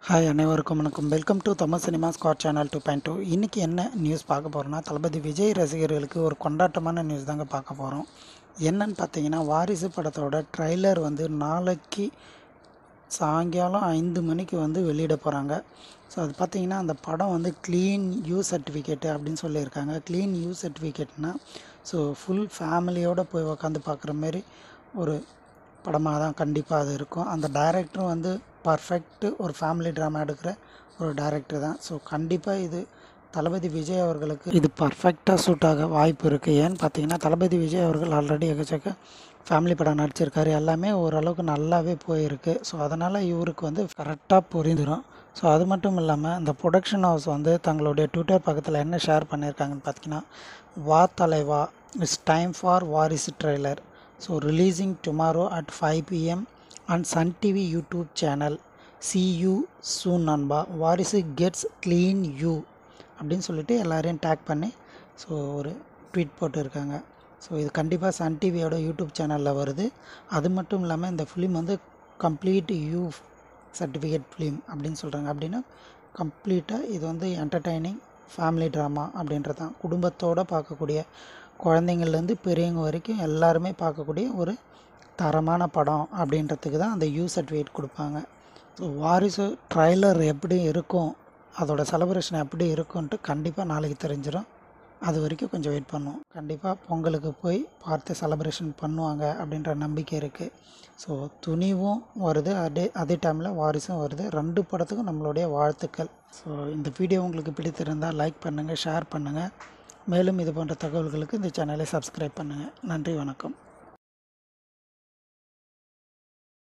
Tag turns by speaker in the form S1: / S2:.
S1: hi அனைவருக்கும் வணக்கம் welcome to Tamil cinema squad channel two point two இன்றைக்கி என்ன நியூஸ் பார்க்க போகிறோம்னா தளபதி விஜய் ரசிகர்களுக்கு ஒரு கொண்டாட்டமான நியூஸ் தாங்க பார்க்க போகிறோம் என்னன்னு பார்த்தீங்கன்னா வாரிசு படத்தோட ட்ரைலர் வந்து நாளைக்கு சாயங்காலம் ஐந்து மணிக்கு வந்து வெளியிட போகிறாங்க ஸோ அது பார்த்தீங்கன்னா அந்த படம் வந்து க்ளீன் யூ சர்டிஃபிகேட்டு அப்படின்னு சொல்லியிருக்காங்க க்ளீன் யூ சர்டிஃபிகேட்னா ஸோ ஃபுல் ஃபேமிலியோடு போய் உக்காந்து பார்க்குற மாதிரி ஒரு படமாக தான் கண்டிப்பாக அது இருக்கும் அந்த டைரக்டரும் வந்து பர்ஃபெக்ட்டு ஒரு ஃபேமிலி ட்ராமா எடுக்கிற ஒரு டைரக்டர் தான் ஸோ கண்டிப்பாக இது தளபதி விஜய் அவர்களுக்கு இது பர்ஃபெக்டாக சூட் ஆக வாய்ப்பு இருக்குது ஏன்னு பார்த்தீங்கன்னா தளபதி விஜய் அவர்கள் ஆல்ரெடி எக்கச்சக்க ஃபேமிலி படம் நடிச்சிருக்காரு எல்லாமே ஓரளவுக்கு நல்லாவே போயிருக்கு ஸோ அதனால் இவருக்கு வந்து கரெக்டாக புரிந்துடும் ஸோ அது மட்டும் இல்லாமல் இந்த ப்ரொடக்ஷன் ஹவுஸ் வந்து தங்களுடைய ட்விட்டர் பக்கத்தில் என்ன ஷேர் பண்ணியிருக்காங்கன்னு பார்த்தீங்கன்னா வா தலைவா it's time for Varisu trailer so releasing tomorrow at five PM and Sun TV YouTube channel see you soon நண்பா வாரிசு கெட்ஸ் க்ளீன் யூ அப்படின்னு சொல்லிட்டு எல்லாரையும் டேக் பண்ணி ஸோ ஒரு ட்வீட் போட்டிருக்காங்க ஸோ இது கண்டிப்பாக சன் டிவியோட யூடியூப் சேனலில் வருது அது மட்டும் இல்லாமல் இந்த ஃபிலிம் வந்து கம்ப்ளீட் யூ சர்டிஃபிகேட் ஃபிலிம் அப்படின்னு சொல்கிறாங்க அப்படின்னா கம்ப்ளீட்டாக இது வந்து என்டர்டைனிங் ஃபேமிலி ட்ராமா அப்படின்றது தான் குடும்பத்தோடு பார்க்கக்கூடிய குழந்தைங்கள்லேருந்து பெரியவங்க வரைக்கும் எல்லாருமே பார்க்கக்கூடிய ஒரு தரமான படம் அப்படின்றதுக்கு தான் அந்த யூ சர்டிஃபிகேட் கொடுப்பாங்க ஸோ வாரிசு ட்ரைலர் எப்படி இருக்கும் அதோட செலப்ரேஷன் எப்படி இருக்கும்ன்ட்டு கண்டிப்பாக நாளைக்கு தெரிஞ்சிடும் அது வரைக்கும் கொஞ்சம் வெயிட் பண்ணுவோம் கண்டிப்பாக பொங்கலுக்கு போய் பார்த்து செலப்ரேஷன் பண்ணுவாங்க அப்படின்ற நம்பிக்கை இருக்குது ஸோ துணிவும் வருது அதே அதே டைமில் வாரிசும் வருது ரெண்டு படத்துக்கும் நம்மளுடைய வாழ்த்துக்கள் ஸோ இந்த வீடியோ உங்களுக்கு பிடித்திருந்தால் லைக் பண்ணுங்கள் ஷேர் பண்ணுங்கள் மேலும் இது போன்ற தகவல்களுக்கு இந்த சேனலை சப்ஸ்கிரைப் பண்ணுங்கள் நன்றி வணக்கம்